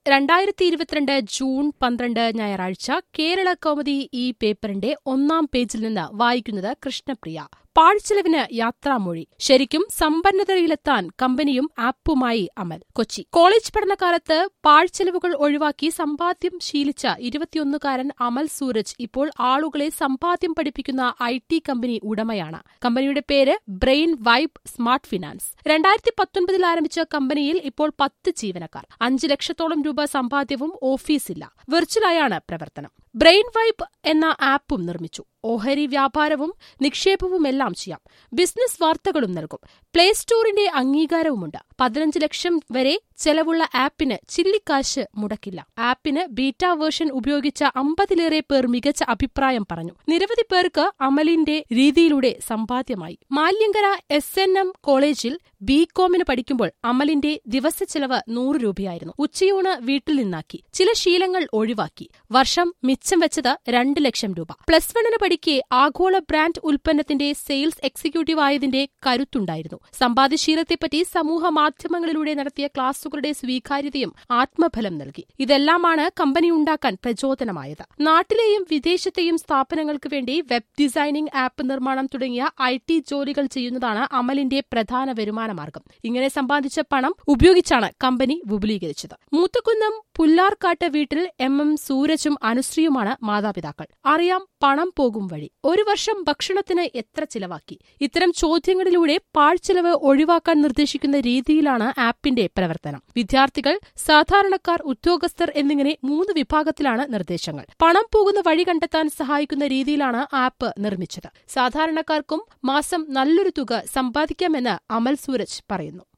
രണ്ടായിരത്തി ഇരുപത്തിരണ്ട് ജൂൺ പന്ത്രണ്ട് ഞായറാഴ്ച കേരള കൗമുദി ഈ പേപ്പറിന്റെ ഒന്നാം പേജിൽ നിന്ന് വായിക്കുന്നത് കൃഷ്ണപ്രിയ പാഴ്ചെലവിന് യാത്രാമൊഴി ശരിക്കും സമ്പന്നതയിലെത്താൻ കമ്പനിയും ആപ്പുമായി അമൽ കൊച്ചി കോളേജ് പഠനകാലത്ത് പാഴ്ചെലവുകൾ ഒഴിവാക്കി സമ്പാദ്യം ശീലിച്ച ഇരുപത്തിയൊന്നുകാരൻ അമൽ സൂരജ് ഇപ്പോൾ ആളുകളെ സമ്പാദ്യം പഠിപ്പിക്കുന്ന ഐ ടി കമ്പനി ഉടമയാണ് കമ്പനിയുടെ പേര് ബ്രെയിൻ വൈബ് സ്മാർട്ട് ഫിനാൻസ് രണ്ടായിരത്തി പത്തൊൻപതിൽ ആരംഭിച്ച കമ്പനിയിൽ ഇപ്പോൾ പത്ത് ജീവനക്കാർ അഞ്ച് ലക്ഷത്തോളം രൂപ സമ്പാദ്യവും ഓഫീസില്ല വെർച്വലായാണ് പ്രവർത്തനം ബ്രെയിൻ വൈബ് എന്ന ആപ്പും നിർമ്മിച്ചു ഓഹരി വ്യാപാരവും നിക്ഷേപവുമെല്ലാം ചെയ്യാം ബിസിനസ് വാർത്തകളും നൽകും പ്ലേ സ്റ്റോറിന്റെ അംഗീകാരവുമുണ്ട് പതിനഞ്ച് ലക്ഷം വരെ ചെലവുള്ള ആപ്പിന് ചില്ലിക്കാശ് മുടക്കില്ല ആപ്പിന് ബീറ്റ വേർഷൻ ഉപയോഗിച്ച അമ്പതിലേറെ പേർ മികച്ച അഭിപ്രായം പറഞ്ഞു നിരവധി പേർക്ക് അമലിന്റെ രീതിയിലൂടെ സമ്പാദ്യമായി മാല്യങ്കര എസ് എൻ എം കോളേജിൽ ബി കോമിന് പഠിക്കുമ്പോൾ അമലിന്റെ ദിവസ ചെലവ് നൂറ് രൂപയായിരുന്നു ഉച്ചയൂണ് വീട്ടിൽ നിന്നാക്കി ചില ശീലങ്ങൾ ഒഴിവാക്കി വർഷം മിച്ചം വെച്ചത് രണ്ട് ലക്ഷം രൂപ പ്ലസ് വണ്ണിന് പഠിക്കെ ആഗോള ബ്രാൻഡ് ഉൽപ്പന്നത്തിന്റെ സെയിൽസ് എക്സിക്യൂട്ടീവ് ആയതിന്റെ കരുത്തുണ്ടായിരുന്നു സമ്പാദ്യശീലത്തെപ്പറ്റി സമൂഹ മാധ്യമങ്ങളിലൂടെ നടത്തിയ ക്ലാസുകളുടെ സ്വീകാര്യതയും ആത്മഫലം നൽകി ഇതെല്ലാമാണ് കമ്പനി ഉണ്ടാക്കാൻ പ്രചോദനമായത് നാട്ടിലെയും വിദേശത്തെയും സ്ഥാപനങ്ങൾക്ക് വേണ്ടി വെബ് ഡിസൈനിംഗ് ആപ്പ് നിർമ്മാണം തുടങ്ങിയ ഐ ടി ജോലികൾ ചെയ്യുന്നതാണ് അമലിന്റെ പ്രധാന വരുമാനമാർഗം ഇങ്ങനെ സമ്പാദിച്ച പണം ഉപയോഗിച്ചാണ് കമ്പനി വിപുലീകരിച്ചത് മൂത്തക്കുന്നം പുല്ലാർക്കാട്ട് വീട്ടിൽ എം എം സൂരജും അനുശ്രീയുമാണ് മാതാപിതാക്കൾ അറിയാം പണം പോകും വഴി ഒരു വർഷം ഭക്ഷണത്തിന് എത്ര ചിലവാക്കി ഇത്തരം ചോദ്യങ്ങളിലൂടെ പാഴ്ചെലവ് ഒഴിവാക്കാൻ നിർദ്ദേശിക്കുന്ന രീതിയിലാണ് ആപ്പിന്റെ പ്രവർത്തനം വിദ്യാർത്ഥികൾ സാധാരണക്കാർ ഉദ്യോഗസ്ഥർ എന്നിങ്ങനെ മൂന്ന് വിഭാഗത്തിലാണ് നിർദ്ദേശങ്ങൾ പണം പോകുന്ന വഴി കണ്ടെത്താൻ സഹായിക്കുന്ന രീതിയിലാണ് ആപ്പ് നിർമ്മിച്ചത് സാധാരണക്കാർക്കും മാസം നല്ലൊരു തുക സമ്പാദിക്കാമെന്ന് അമൽ സൂരജ് പറയുന്നു